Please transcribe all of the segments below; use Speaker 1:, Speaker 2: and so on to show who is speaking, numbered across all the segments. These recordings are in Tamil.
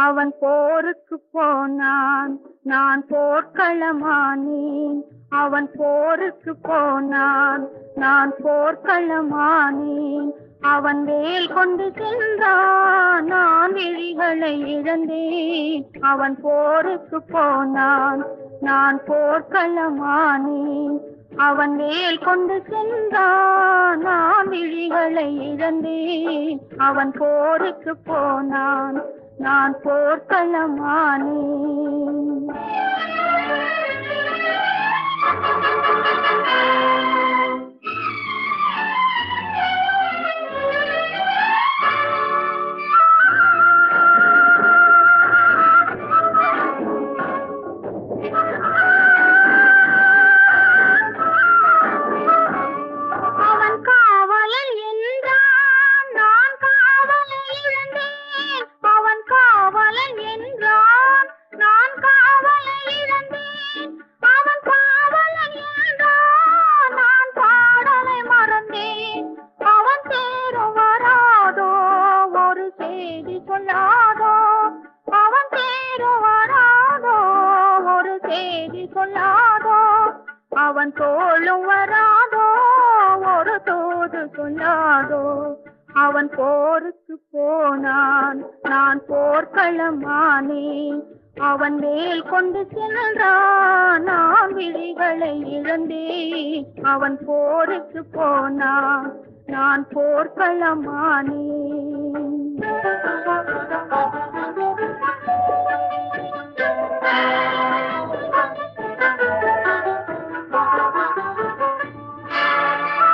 Speaker 1: அவன் போருக்கு போனான் நான் போர்க்களமானேன் அவன் போருக்கு போனான் நான் போர்க்களமானேன் அவன் வேல் கொண்டு சென்றான் நான் விழிகளை இழந்தேன் அவன் போருக்கு போனான் நான் போர்க்களமானேன் அவன் வேல் கொண்டு சென்றான் நான் விழிகளை இழந்தேன் அவன் போருக்கு போனான் நான் போர்க்களமானேன் அவன் காவலன் என்றான் நான் காவலை இழந்தேன் அவன் காவலன் என்றான் நான் காவலை இழந்தேன் அவன் காவலன் என்றான் நான் பாடலை மறந்தேன் அவன் தேரும் வராதோ ஒரு செய்தி சொல்லாதோ அவன் தேரும் வராதோ ஒரு செய்தி சொல்லாதோ அவன் தோளும் வராதோ ஒரு தோது சொல்லாதோ அவன் போருக்கு போனான் நான் போர்க்களமானேன் அவன் மேல் கொண்டு சென்றான் நான் விழிகளை இழந்தேன் அவன் போருக்கு போனான் நான் போர்க்களமானேன்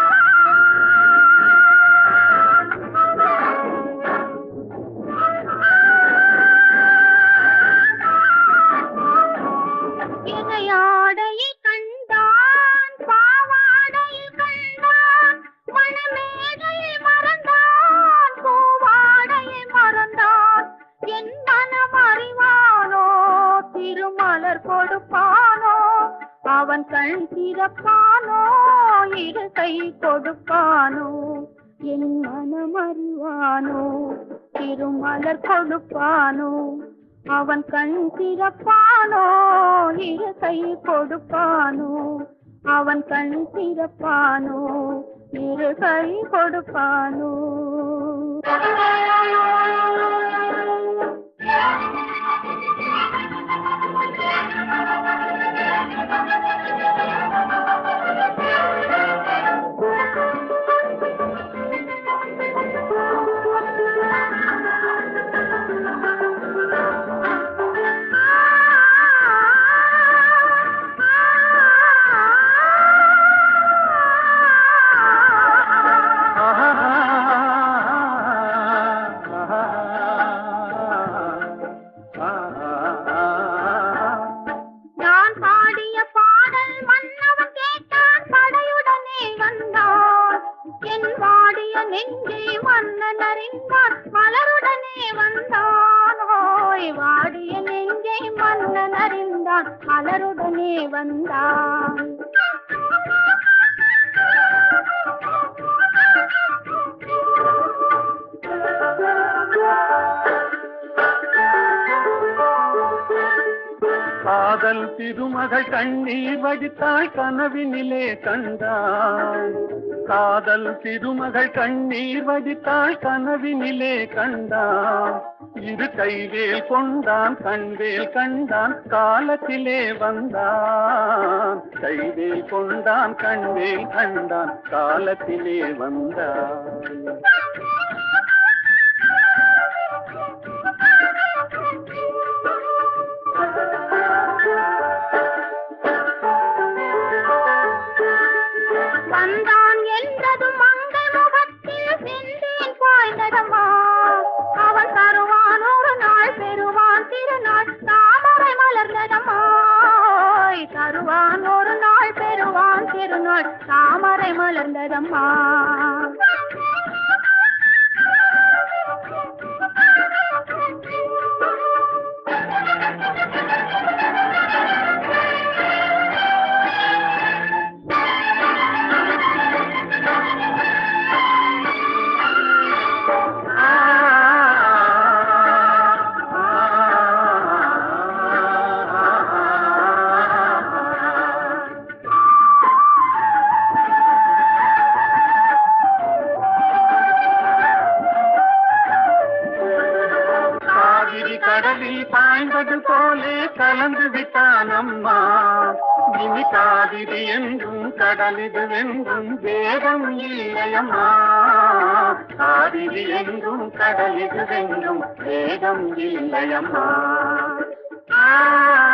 Speaker 1: இணையாடையை கண்டான் பாவாடையில் கண்டான் மணமேடையை மறந்தான் பூவாடையை மறந்தான் என் மனம் அறிவானோ திருமலர் கொடுப்பானோ அவன் கண் திறப்பானோ இரு கை கொடுப்பானோ என் மனம் அறிவானோ திருமலர் கொடுப்பானோ அவன் கண் திறப்பானோ இரு கை கொடுப்பானோ அவன் கண் திறப்பானோ இரு கை கொடுப்பானோ நான் பாடிய பாடல் மன்னவன் கேட்டான் படையுடனே வந்தான் என் வாடிய நெஞ்சை மன்னன் அறிந்தான் மலருடனே வந்தான் ஓய் வாடிய நெஞ்சை மன்னன் அறிந்தான் மலருடனே வந்தான்
Speaker 2: காதல் திருமகள் கண்ணீர் வடித்தாள் கனவினிலே கண்டாள் காதல் திருமகள் கண்ணீர் வடித்தாள் கனவினிலே கண்டான் இரு கைவேல் கொண்டான் கண்வேல் கண்டான் காலத்திலே வந்தான் கைவேல் கொண்டான் கண்வேல் கண்டான் காலத்திலே வந்தான்
Speaker 1: வந்தான் என்றதும் மங்கை முகத்தில் செந்தேன் பாய்ந்ததம்மா அவன் தருவான் ஒரு நாள் பெறுவான் திருநாள் தாமரை மலர்ந்ததம்மா தருவான் ஒரு நாள் பெறுவான் திருநாள் தாமரை மலர்ந்ததம்மா
Speaker 2: கலந்தது போலே கலந்து விட்டான் அம்மா இனி காவிரி என்றும் கடலிது என்றும் வேதம் இல்லையம்மா காவிரி என்றும் கடலிது என்றும் வேதம் இல்லையம்மா ஆ